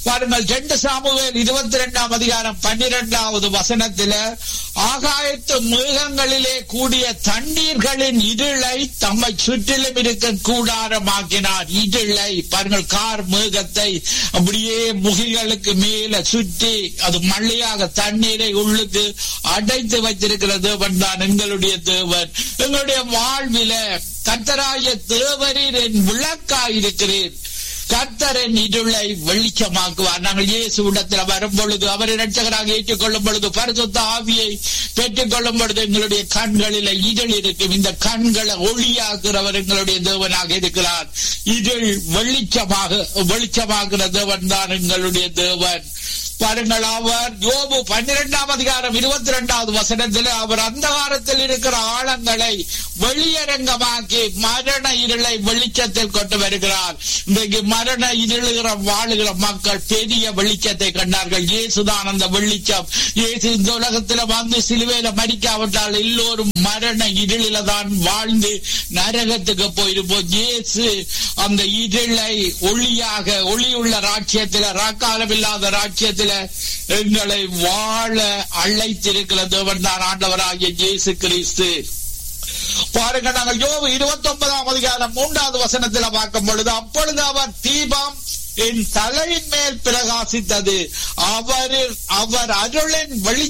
பாருங்கள் ரெண்டு சாமுவேல் இருபத்தி ரெண்டாம் அதிகாரம் பன்னிரெண்டாவது வசனத்தில ஆகாயத்து மேகங்களிலே கூடிய தண்ணீர்களின் இருளை தம்மை சுற்றிலும் இருக்க கூடாரமாக்கினார் இருளை பாருங்கள் கார் மேகத்தை அப்படியே முகில்களுக்கு மேல சுற்றி அது மழையாக தண்ணீரை உள்ளுக்கு அடைத்து வைத்திருக்கிற தேவன் தான் எங்களுடைய தேவன் எங்களுடைய வாழ்வில கத்தராய தேவரீர் என் விளக்காயிருக்கிறேன் கர்த்தரின் இருளை வெளிச்சமாக்குவார் நாங்கள் இயேசு இடத்தில் வரும் பொழுது அவரை ரட்சகராக ஏற்றுக்கொள்ளும் பொழுது பரிசுத்த ஆவியை பெற்றுக் கொள்ளும் பொழுது எங்களுடைய கண்களில் இருள் இருக்கும் இந்த கண்களை ஒளியாக்குறவர் எங்களுடைய தேவனாக இருக்கிறார் இருள் வெளிச்சமாக வெளிச்சமாக்குற தேவன் தான் எங்களுடைய தேவன் பாருங்கள் அவர் யோபு பன்னிரெண்டாம் அதிகாரம் இருபத்தி ரெண்டாவது வசனத்தில் அவர் அந்தகாரத்தில் இருக்கிற ஆழங்களை வெளியரங்கமாக்கி மரண இருளை வெளிச்சத்தில் கொண்டு வருகிறார் இன்றைக்கு மரண இருளுகிற வாழுகிற மக்கள் பெரிய வெளிச்சத்தை கண்டார்கள் இயேசுதான் அந்த வெளிச்சம் இயேசு இந்த உலகத்துல வந்து சிலுவையில மறிக்காவிட்டால் எல்லோரும் மரண இருளில தான் வாழ்ந்து நரகத்துக்கு போயிருப்போம் இயேசு அந்த இருளை ஒளியாக ஒளியுள்ள ராட்சியத்தில ராக்காலம் இல்லாத ராட்சியத்தில எங்களை வாழ அழைத்திருக்கிற தேவன் தான் ஆண்டவராகிய இயேசு கிறிஸ்து பாருங்க நாங்கள் யோபு இருபத்தி ஒன்பதாம் அதிகாரம் மூன்றாவது வசனத்தில் பார்க்கும் பொழுது அப்பொழுது அவர் தீபம் என் தலையின் மேல் பிரகாசித்தது அவர் அவர் அருளின் வெளி